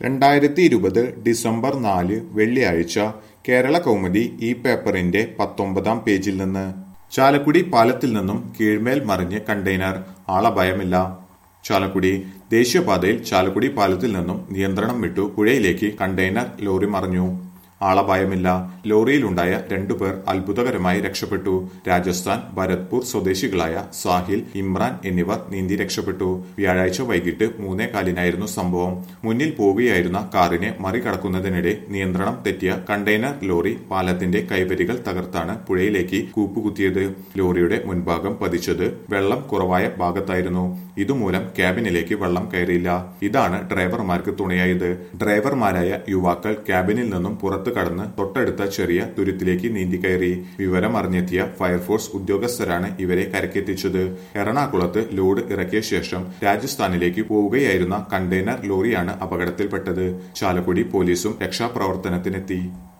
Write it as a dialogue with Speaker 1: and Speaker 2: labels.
Speaker 1: രണ്ടായിരത്തി ഇരുപത് ഡിസംബർ നാല് വെള്ളിയാഴ്ച കേരള കൗമുദി ഈ പേപ്പറിന്റെ പത്തൊമ്പതാം പേജിൽ നിന്ന് ചാലക്കുടി പാലത്തിൽ നിന്നും കീഴ്മേൽ മറിഞ്ഞ് കണ്ടെയ്നർ ആളഭയമില്ല ചാലക്കുടി ദേശീയപാതയിൽ ചാലക്കുടി പാലത്തിൽ നിന്നും നിയന്ത്രണം വിട്ടു പുഴയിലേക്ക് കണ്ടെയ്നർ ലോറി മറിഞ്ഞു ആളപായമില്ല ലോറിയിലുണ്ടായ രണ്ടുപേർ അത്ഭുതകരമായി രക്ഷപ്പെട്ടു രാജസ്ഥാൻ ഭരത്പൂർ സ്വദേശികളായ സാഹിൽ ഇമ്രാൻ എന്നിവർ നീന്തി രക്ഷപ്പെട്ടു വ്യാഴാഴ്ച വൈകിട്ട് മൂന്നേ കാലിനായിരുന്നു സംഭവം മുന്നിൽ പോവുകയായിരുന്ന കാറിനെ മറികടക്കുന്നതിനിടെ നിയന്ത്രണം തെറ്റിയ കണ്ടെയ്നർ ലോറി പാലത്തിന്റെ കൈവരികൾ തകർത്താണ് പുഴയിലേക്ക് കൂപ്പുകുത്തിയത് ലോറിയുടെ മുൻഭാഗം പതിച്ചത് വെള്ളം കുറവായ ഭാഗത്തായിരുന്നു ഇതുമൂലം ക്യാബിനിലേക്ക് വെള്ളം കയറിയില്ല ഇതാണ് ഡ്രൈവർമാർക്ക് തുണയായത് ഡ്രൈവർമാരായ യുവാക്കൾ ക്യാബിനിൽ നിന്നും പുറത്തു കടന്ന് തൊട്ടടുത്ത ചെറിയ തുരുത്തിലേക്ക് നീന്തിക്കയറി വിവരം അറിഞ്ഞെത്തിയ ഫയർഫോഴ്സ് ഉദ്യോഗസ്ഥരാണ് ഇവരെ കരക്കെത്തിച്ചത് എറണാകുളത്ത് ലോഡ് ഇറക്കിയ ശേഷം രാജസ്ഥാനിലേക്ക് പോവുകയായിരുന്ന കണ്ടെയ്നർ ലോറിയാണ് അപകടത്തിൽപ്പെട്ടത് ചാലക്കുടി പോലീസും രക്ഷാപ്രവർത്തനത്തിനെത്തി